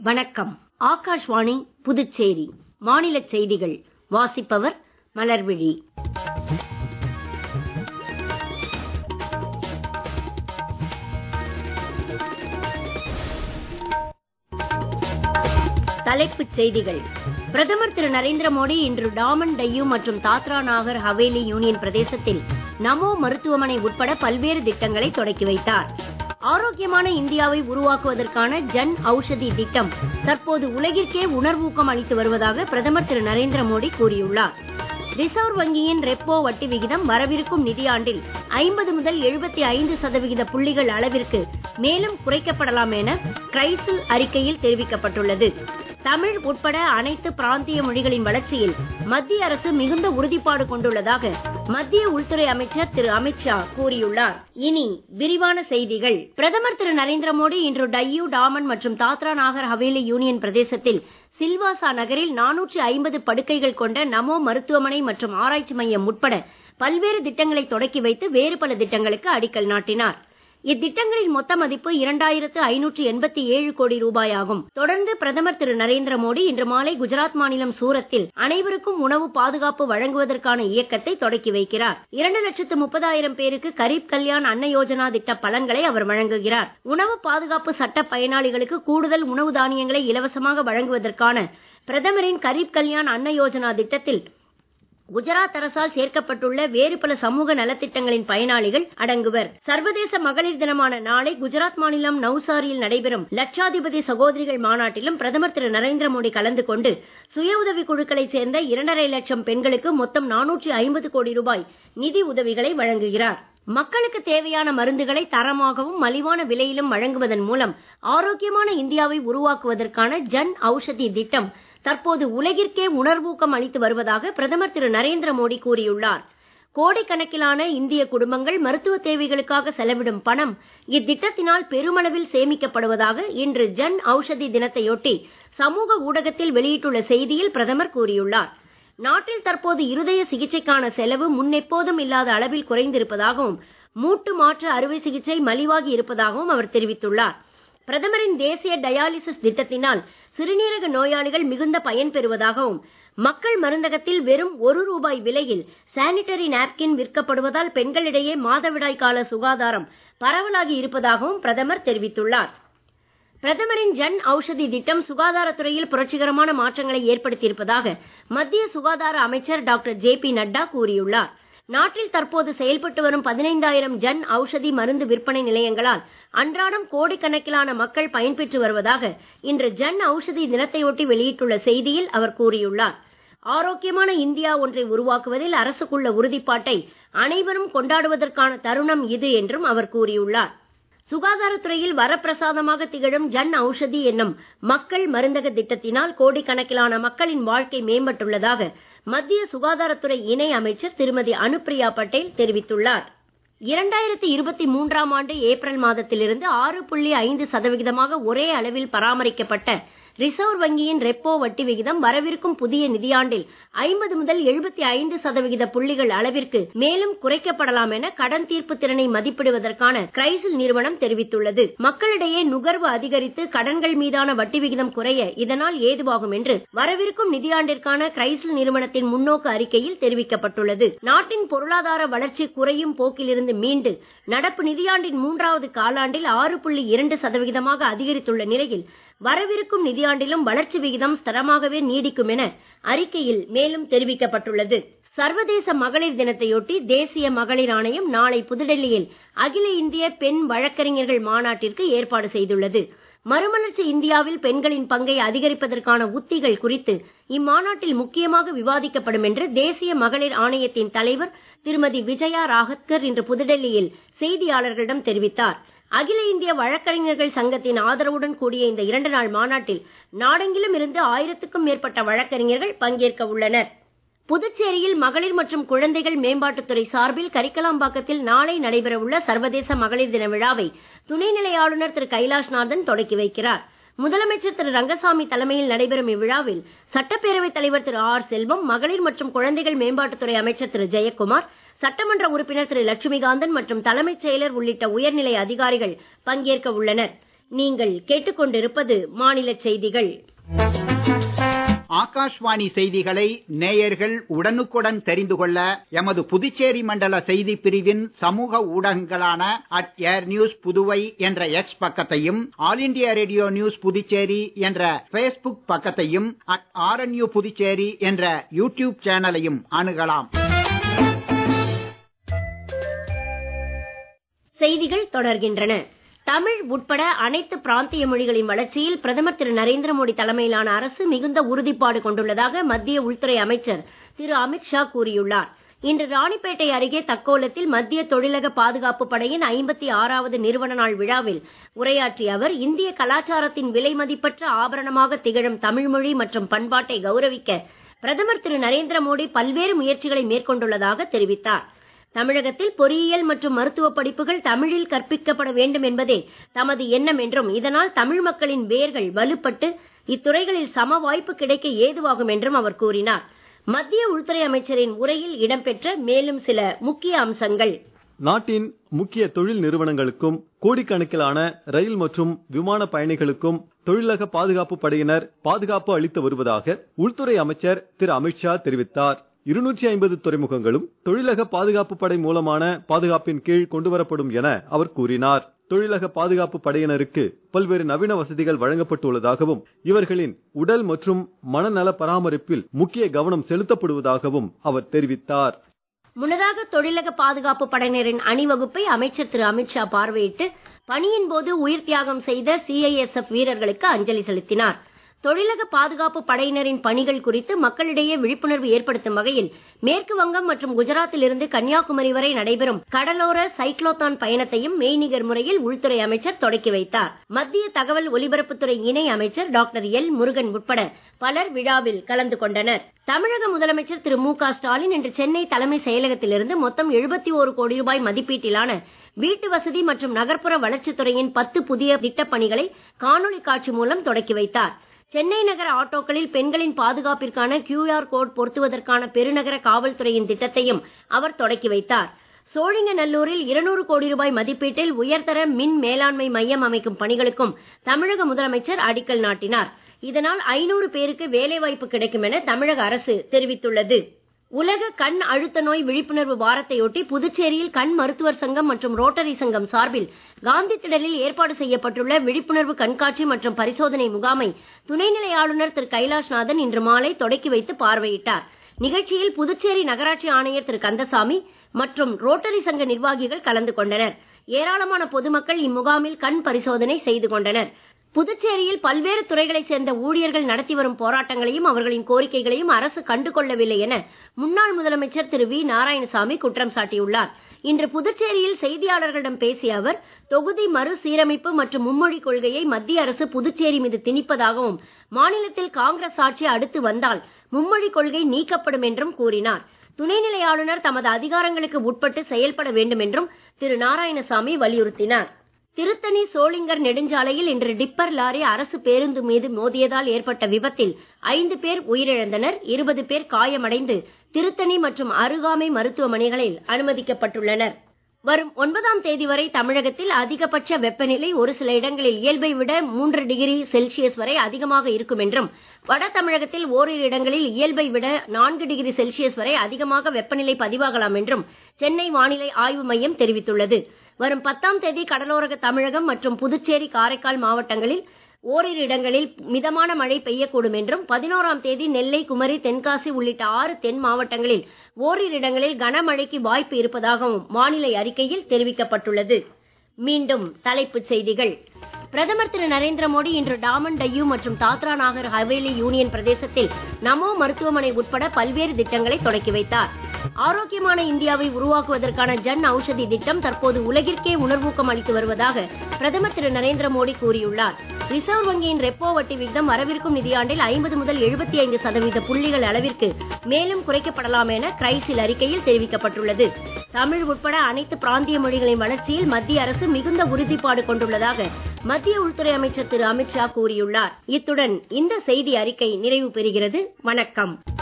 வணக்கம் ஆகாஷ்வாணி புதுச்சேரி மாநிலச் செய்திகள் வாசிப்பவர் மலர்விழி தலைப்புச் செய்திகள் பிரதமர் திரு நரேந்திர மோடி இன்று டாமன் டையூ மற்றும் தாத்ரா நாகர் ஹவேலி யூனியன் பிரதேசத்தில் நமோ மருத்துவமனை உட்பட பல்வேறு திட்டங்களை தொடக்கி வைத்தார் ஆரோக்கியமான இந்தியாவை உருவாக்குவதற்கான ஜன் ஔஷதி திட்டம் தற்போது உலகிற்கே உணர்வூக்கம் அளித்து வருவதாக பிரதமர் திரு நரேந்திர மோடி கூறியுள்ளார் ரிசர்வ் வங்கியின் ரெப்போ வட்டி விகிதம் வரவிருக்கும் நிதியாண்டில் ஐம்பது முதல் எழுபத்தி ஐந்து சதவிகித புள்ளிகள் அளவிற்கு மேலும் குறைக்கப்படலாம் என கிரைசில் அறிக்கையில் தெரிவிக்கப்பட்டுள்ளது தமிழ் உட்பட அனைத்து பிராந்திய மொழிகளின் வளர்ச்சியில் மத்திய அரசு மிகுந்த உறுதிப்பாடு கொண்டுள்ளதாக மத்திய உள்துறை அமைச்சர் திரு அமித்ஷா கூறியுள்ளார் இனி விரிவான செய்திகள் பிரதமர் திரு நரேந்திர மோடி இன்று டையூ டாமன் மற்றும் தாத்ரா நாகர் ஹவேலி யூனியன் பிரதேசத்தில் சில்வாசா நகரில் நானூற்று ஐம்பது படுக்கைகள் கொண்ட நமோ மருத்துவமனை மற்றும் ஆராய்ச்சி மையம் உட்பட பல்வேறு திட்டங்களை தொடக்கி வைத்து வேறு பல திட்டங்களுக்கு அடிக்கல் நாட்டினார் இத்திட்டங்களின் மொத்த மதிப்பு இரண்டாயிரத்து ஐநூற்று எண்பத்தி ஏழு கோடி ரூபாய் ஆகும் தொடர்ந்து பிரதமர் திரு நரேந்திர மோடி இன்று மாலை குஜராத் மாநிலம் சூரத்தில் அனைவருக்கும் உணவு பாதுகாப்பு வழங்குவதற்கான இயக்கத்தை தொடக்கி வைக்கிறார் இரண்டு லட்சத்து முப்பதாயிரம் பேருக்கு கரீப் கல்யாண் அன்ன யோஜனா திட்ட பலன்களை அவர் வழங்குகிறார் உணவு பாதுகாப்பு சட்ட பயனாளிகளுக்கு கூடுதல் உணவு தானியங்களை இலவசமாக வழங்குவதற்கான பிரதமரின் கரீப் கல்யாண் அன்ன யோஜனா திட்டத்தில் குஜராத் அரசால் சேர்க்கப்பட்டுள்ள வேறு பல சமூக நலத்திட்டங்களின் பயனாளிகள் அடங்குவர் சர்வதேச மகளிர் தினமான நாளை குஜராத் மாநிலம் நவ்சாரியில் நடைபெறும் லட்சாதிபதி சகோதரிகள் மாநாட்டிலும் பிரதமர் திரு நரேந்திர மோடி கலந்து கொண்டு சுய உதவி குழுக்களைச் சேர்ந்த இரண்டரை லட்சம் பெண்களுக்கு மொத்தம் நானூற்றி ஐம்பது கோடி ரூபாய் நிதி உதவிகளை வழங்குகிறார் மக்களுக்கு தேவையான மருந்துகளை தரமாகவும் மலிவான விலையிலும் வழங்குவதன் மூலம் ஆரோக்கியமான இந்தியாவை உருவாக்குவதற்கான ஜன் ஔஷதி திட்டம் தற்போது உலகிற்கே உணர்வூக்கம் அளித்து வருவதாக பிரதமர் திரு நரேந்திர மோடி கூறியுள்ளார் கோடிக்கணக்கிலான இந்திய குடும்பங்கள் மருத்துவ தேவைகளுக்காக செலவிடும் பணம் இத்திட்டத்தினால் பெருமளவில் சேமிக்கப்படுவதாக இன்று ஜன் ஔஷதி தினத்தையொட்டி சமூக ஊடகத்தில் வெளியிட்டுள்ள செய்தியில் பிரதமர் கூறியுள்ளார் நாட்டில் தற்போது இருதய சிகிச்சைக்கான செலவு முன்னெப்போதும் இல்லாத அளவில் குறைந்திருப்பதாகவும் மூட்டு மாற்று அறுவை சிகிச்சை மலிவாகி இருப்பதாகவும் அவர் தெரிவித்துள்ளார் பிரதமரின் தேசிய டயாலிசிஸ் திட்டத்தினால் சிறுநீரக நோயாளிகள் மிகுந்த பயன் பெறுவதாகவும் மக்கள் மருந்தகத்தில் வெறும் ஒரு ரூபாய் விலையில் சானிட்டரி நாப்கின் விற்கப்படுவதால் பெண்களிடையே மாதவிடாய் கால சுகாதாரம் பரவலாகி இருப்பதாகவும் பிரதமர் தெரிவித்துள்ளார் பிரதமரின் ஜன் ஔஷதி திட்டம் சுகாதாரத்துறையில் புரட்சிகரமான மாற்றங்களை ஏற்படுத்தியிருப்பதாக மத்திய சுகாதார அமைச்சர் டாக்டர் ஜே பி நட்டா கூறியுள்ளார் நாட்டில் தற்போது செயல்பட்டு வரும் பதினைந்தாயிரம் ஜன் ஔஷதி மருந்து விற்பனை நிலையங்களால் அன்றாடம் கோடிக்கணக்கிலான மக்கள் பயன்பெற்று வருவதாக இன்று ஜன் ஔஷதி தினத்தையொட்டி வெளியிட்டுள்ள செய்தியில் அவர் கூறியுள்ளார் ஆரோக்கியமான இந்தியா ஒன்றை உருவாக்குவதில் அரசுக்குள்ள உறுதிப்பாட்டை அனைவரும் கொண்டாடுவதற்கான தருணம் இது என்றும் அவர் கூறியுள்ளார் சுகாதாரத்துறையில் வரப்பிரசாதமாக திகழும் ஜன் ஔஷதி என்னும் மக்கள் மருந்தக திட்டத்தினால் கோடிக்கணக்கிலான மக்களின் வாழ்க்கை மேம்பட்டுள்ளதாக மத்திய சுகாதாரத்துறை இணை அமைச்சர் திருமதி அனுப்பிரியா பட்டேல் தெரிவித்துள்ளார் இரண்டாயிரத்தி இருபத்தி மூன்றாம் ஆண்டு ஏப்ரல் மாதத்திலிருந்து ஆறு புள்ளி ஐந்து சதவிகிதமாக ஒரே அளவில் பராமரிக்கப்பட்ட ரிசர்வ் வங்கியின் ரெப்போ வட்டி விகிதம் வரவிருக்கும் புதிய நிதியாண்டில் ஐம்பது முதல் எழுபத்தி ஐந்து சதவிகித புள்ளிகள் அளவிற்கு மேலும் குறைக்கப்படலாம் என கடன் தீர்ப்பு திறனை மதிப்பிடுவதற்கான கிரைசில் நிறுவனம் தெரிவித்துள்ளது மக்களிடையே நுகர்வு அதிகரித்து கடன்கள் மீதான வட்டி விகிதம் குறைய இதனால் ஏதுவாகும் என்று வரவிருக்கும் நிதியாண்டிற்கான கிரைசில் நிறுவனத்தின் முன்னோக்கு அறிக்கையில் தெரிவிக்கப்பட்டுள்ளது நாட்டின் பொருளாதார வளர்ச்சி குறையும் போக்கிலிருந்து மீண்டு நடப்பு நிதியாண்டின் மூன்றாவது காலாண்டில் ஆறு புள்ளி இரண்டு சதவிகிதமாக அதிகரித்துள்ள நிலையில் வரவிருக்கும் நிதியாண்டிலும் வளர்ச்சி விகிதம் ஸ்திரமாகவே நீடிக்கும் என அறிக்கையில் மேலும் தெரிவிக்கப்பட்டுள்ளது சர்வதேச மகளிர் தினத்தையொட்டி தேசிய மகளிர் ஆணையம் நாளை புதுடெல்லியில் அகில இந்திய பெண் வழக்கறிஞர்கள் மாநாட்டிற்கு ஏற்பாடு செய்துள்ளது மறுமலர்ச்சி இந்தியாவில் பெண்களின் பங்கை அதிகரிப்பதற்கான உத்திகள் குறித்து இம்மாநாட்டில் முக்கியமாக விவாதிக்கப்படும் என்று தேசிய மகளிர் ஆணையத்தின் தலைவர் திருமதி விஜயா ராகத்கர் இன்று புதுடெல்லியில் செய்தியாளர்களிடம் தெரிவித்தார் அகில இந்திய வழக்கறிஞர்கள் சங்கத்தின் ஆதரவுடன் கூடிய இந்த இரண்டு நாள் மாநாட்டில் நாடெங்கிலும் இருந்து ஆயிரத்துக்கும் மேற்பட்ட வழக்கறிஞர்கள் பங்கேற்க உள்ளனர் புதுச்சேரியில் மகளிர் மற்றும் குழந்தைகள் மேம்பாட்டுத்துறை சார்பில் கரிக்கலாம்பாக்கத்தில் நாளை நடைபெறவுள்ள சர்வதேச மகளிர் தின விழாவை துணைநிலை ஆளுநர் திரு கைலாஷ்நாதன் தொடக்கி வைக்கிறார் முதலமைச்சர் திரு ரங்கசாமி தலைமையில் நடைபெறும் இவ்விழாவில் சட்டப்பேரவைத் தலைவர் திரு ஆர் செல்வம் மகளிர் மற்றும் குழந்தைகள் மேம்பாட்டுத்துறை அமைச்சர் திரு ஜெயக்குமார் சட்டமன்ற உறுப்பினர் திரு லட்சுமிகாந்தன் மற்றும் தலைமைச் செயலர் உள்ளிட்ட உயர்நிலை அதிகாரிகள் பங்கேற்க உள்ளனர் நீங்கள் கேட்டுக்கொண்டிருப்பது மாநில செய்திகள் ஆகாஷ்வாணி செய்திகளை நேயர்கள் உடனுக்குடன் தெரிந்து கொள்ள எமது புதுச்சேரி மண்டல செய்தி பிரிவின் சமூக ஊடகங்களான அட் ஏர் நியூஸ் புதுவை என்ற எக்ஸ் பக்கத்தையும் all India radio news Puducherry என்ற பேஸ்புக் பக்கத்தையும் அட் ஆர்என்யூ புதுச்சேரி என்ற யூடியூப் சேனலையும் அணுகலாம் செய்திகள் தொடர்கின்றன தமிழ் உட்பட அனைத்து பிராந்திய மொழிகளின் வளர்ச்சியில் பிரதமர் திரு நரேந்திர மோடி தலைமையிலான அரசு மிகுந்த உறுதிப்பாடு கொண்டுள்ளதாக மத்திய உள்துறை அமைச்சர் திரு அமித் ஷா கூறியுள்ளார் இன்று ராணிப்பேட்டை அருகே தக்கோலத்தில் மத்திய தொழிலக பாதுகாப்பு படையின் ஐம்பத்தி ஆறாவது நிறுவன நாள் விழாவில் உரையாற்றிய அவர் இந்திய கலாச்சாரத்தின் விலை மதிப்பற்ற ஆபரணமாக திகழும் தமிழ்மொழி மற்றும் பண்பாட்டை கௌரவிக்க பிரதமர் திரு நரேந்திர மோடி பல்வேறு முயற்சிகளை மேற்கொண்டுள்ளதாக தெரிவித்தார் தமிழகத்தில் பொறியியல் மற்றும் மருத்துவ படிப்புகள் தமிழில் கற்பிக்கப்பட வேண்டும் என்பதே தமது எண்ணம் என்றும் இதனால் தமிழ் மக்களின் வேர்கள் வலுப்பட்டு இத்துறைகளில் சம வாய்ப்பு கிடைக்க ஏதுவாகும் என்றும் அவர் கூறினார் மத்திய உள்துறை அமைச்சரின் உரையில் இடம்பெற்ற மேலும் சில முக்கிய அம்சங்கள் நாட்டின் முக்கிய தொழில் நிறுவனங்களுக்கும் கோடிக்கணக்கிலான ரயில் மற்றும் விமான பயணிகளுக்கும் தொழிலக பாதுகாப்பு படையினர் பாதுகாப்பு அளித்து வருவதாக உள்துறை அமைச்சர் திரு அமித்ஷா தெரிவித்தார் இருநூற்றி ஐம்பது துறைமுகங்களும் தொழிலக பாதுகாப்பு படை மூலமான பாதுகாப்பின் கீழ் கொண்டுவரப்படும் என அவர் கூறினார் தொழிலக பாதுகாப்பு படையினருக்கு பல்வேறு நவீன வசதிகள் வழங்கப்பட்டுள்ளதாகவும் இவர்களின் உடல் மற்றும் மனநல பராமரிப்பில் முக்கிய கவனம் செலுத்தப்படுவதாகவும் அவர் தெரிவித்தார் முன்னதாக தொழிலக பாதுகாப்பு படையினரின் அணிவகுப்பை அமைச்சர் திரு அமித்ஷா பார்வையிட்டு பணியின் போது உயிர் தியாகம் செய்த சிஐஎஸ்எஃப் வீரர்களுக்கு அஞ்சலி செலுத்தினார் தொழிலக பாதுகாப்பு படையினரின் பணிகள் குறித்து மக்களிடையே விழிப்புணர்வு ஏற்படுத்தும் வகையில் மேற்கு வங்கம் மற்றும் குஜராத்தில் இருந்து கன்னியாகுமரி வரை நடைபெறும் கடலோர சைக்ளோத்தான் பயணத்தையும் மெய்நிகர் முறையில் உள்துறை அமைச்சர் தொடக்கி வைத்தார் மத்திய தகவல் ஒலிபரப்புத்துறை இணை அமைச்சர் டாக்டர் எல் முருகன் உட்பட பலர் விழாவில் கலந்து கொண்டனர் தமிழக முதலமைச்சர் திரு மு க ஸ்டாலின் இன்று சென்னை தலைமை செயலகத்திலிருந்து மொத்தம் எழுபத்தி ஒரு கோடி ரூபாய் மதிப்பீட்டிலான வீட்டு வசதி மற்றும் நகர்ப்புற வளர்ச்சித்துறையின் பத்து புதிய திட்டப் பணிகளை காணொலி காட்சி மூலம் தொடக்கி வைத்தார் சென்னை நகர ஆட்டோக்களில் பெண்களின் பாதுகாப்பிற்கான கியூஆர் கோட் பொருத்துவதற்கான பெருநகர காவல்துறையின் திட்டத்தையும் அவர் தொடக்கி வைத்தார் சோழிங்கநல்லூரில் இருநூறு கோடி ரூபாய் மதிப்பீட்டில் உயர்தர மின் மேலாண்மை மையம் அமைக்கும் பணிகளுக்கும் தமிழக முதலமைச்சர் அடிக்கல் நாட்டினார் இதனால் ஐநூறு பேருக்கு வேலைவாய்ப்பு கிடைக்கும் என தமிழக அரசு தெரிவித்துள்ளது உலக கண் அழுத்த நோய் விழிப்புணர்வு வாரத்தையொட்டி புதுச்சேரியில் கண் மருத்துவர் சங்கம் மற்றும் ரோட்டரி சங்கம் சார்பில் காந்தி திடலில் ஏற்பாடு செய்யப்பட்டுள்ள விழிப்புணர்வு கண்காட்சி மற்றும் பரிசோதனை முகாமை துணைநிலை ஆளுநர் திரு கைலாஷ்நாதன் இன்று மாலை தொடக்கி வைத்து பார்வையிட்டார் நிகழ்ச்சியில் புதுச்சேரி நகராட்சி ஆணையர் திரு கந்தசாமி மற்றும் ரோட்டரி சங்க நிர்வாகிகள் கலந்து கொண்டனர் ஏராளமான பொதுமக்கள் இம்முகாமில் கண் பரிசோதனை செய்து கொண்டனர் புதுச்சேரியில் பல்வேறு துறைகளைச் சேர்ந்த ஊழியர்கள் நடத்தி வரும் போராட்டங்களையும் அவர்களின் கோரிக்கைகளையும் அரசு கண்டுகொள்ளவில்லை என முன்னாள் முதலமைச்சர் திரு வி நாராயணசாமி குற்றம் சாட்டியுள்ளார் இன்று புதுச்சேரியில் செய்தியாளர்களிடம் பேசிய அவர் தொகுதி மறுசீரமைப்பு மற்றும் மும்மொழி கொள்கையை மத்திய அரசு புதுச்சேரி மீது திணிப்பதாகவும் மாநிலத்தில் காங்கிரஸ் ஆட்சி அடுத்து வந்தால் மும்மொழி கொள்கை நீக்கப்படும் என்றும் கூறினார் துணைநிலை ஆளுநர் தமது அதிகாரங்களுக்கு உட்பட்டு செயல்பட வேண்டும் என்றும் திரு நாராயணசாமி வலியுறுத்தினார் திருத்தணி சோளிங்கர் நெடுஞ்சாலையில் இன்று டிப்பர் லாரி அரசு பேருந்து மீது மோதியதால் ஏற்பட்ட விபத்தில் ஐந்து பேர் உயிரிழந்தனர் இருபது பேர் காயமடைந்து திருத்தணி மற்றும் அருகாமை மருத்துவமனைகளில் அனுமதிக்கப்பட்டுள்ளனர் வரும் ஒன்பதாம் தேதி வரை தமிழகத்தில் அதிகபட்ச வெப்பநிலை ஒரு சில இடங்களில் இயல்பை விட மூன்று டிகிரி செல்சியஸ் வரை அதிகமாக இருக்கும் என்றும் வட தமிழகத்தில் ஓரிரு இடங்களில் இயல்பை விட நான்கு டிகிரி செல்சியஸ் வரை அதிகமாக வெப்பநிலை பதிவாகலாம் என்றும் சென்னை வானிலை ஆய்வு மையம் தெரிவித்துள்ளது வரும் பத்தாம் தேதி கடலோர தமிழகம் மற்றும் புதுச்சேரி காரைக்கால் மாவட்டங்களில் ஓரிரு இடங்களில் மிதமான மழை பெய்யக்கூடும் என்றும் பதினோராம் தேதி நெல்லை குமரி தென்காசி உள்ளிட்ட ஆறு தென் மாவட்டங்களில் ஓரிரு இடங்களில் கனமழைக்கு வாய்ப்பு இருப்பதாகவும் வானிலை அறிக்கையில் தெரிவிக்கப்பட்டுள்ளது மீண்டும் தலைப்புச் செய்திகள் பிரதமர் திரு நரேந்திர மோடி இன்று டாமன் டையூ மற்றும் தாத்ரா நாகர் ஹவேலி யூனியன் பிரதேசத்தில் நமோ மருத்துவமனை உட்பட பல்வேறு திட்டங்களை தொடக்கி வைத்தார் ஆரோக்கியமான இந்தியாவை உருவாக்குவதற்கான ஜன் ஔஷதி திட்டம் தற்போது உலகிற்கே உணர்வூக்கம் அளித்து வருவதாக பிரதமர் திரு நரேந்திர மோடி கூறியுள்ளார் ரிசர்வ் வங்கியின் ரெப்போ வட்டி விகிதம் வரவிருக்கும் நிதியாண்டில் ஐம்பது முதல் எழுபத்தி ஐந்து சதவீத புள்ளிகள் அளவிற்கு மேலும் குறைக்கப்படலாம் என கிரைசில் அறிக்கையில் தெரிவிக்கப்பட்டுள்ளது தமிழ் உட்பட அனைத்து பிராந்திய மொழிகளின் வளர்ச்சியில் மத்திய அரசு மிகுந்த உறுதிப்பாடு கொண்டுள்ளதாக மத்திய உள்துறை அமைச்சர் திரு அமித்ஷா கூறியுள்ளார் இத்துடன் இந்த செய்தி அறிக்கை நிறைவு பெறுகிறது வணக்கம்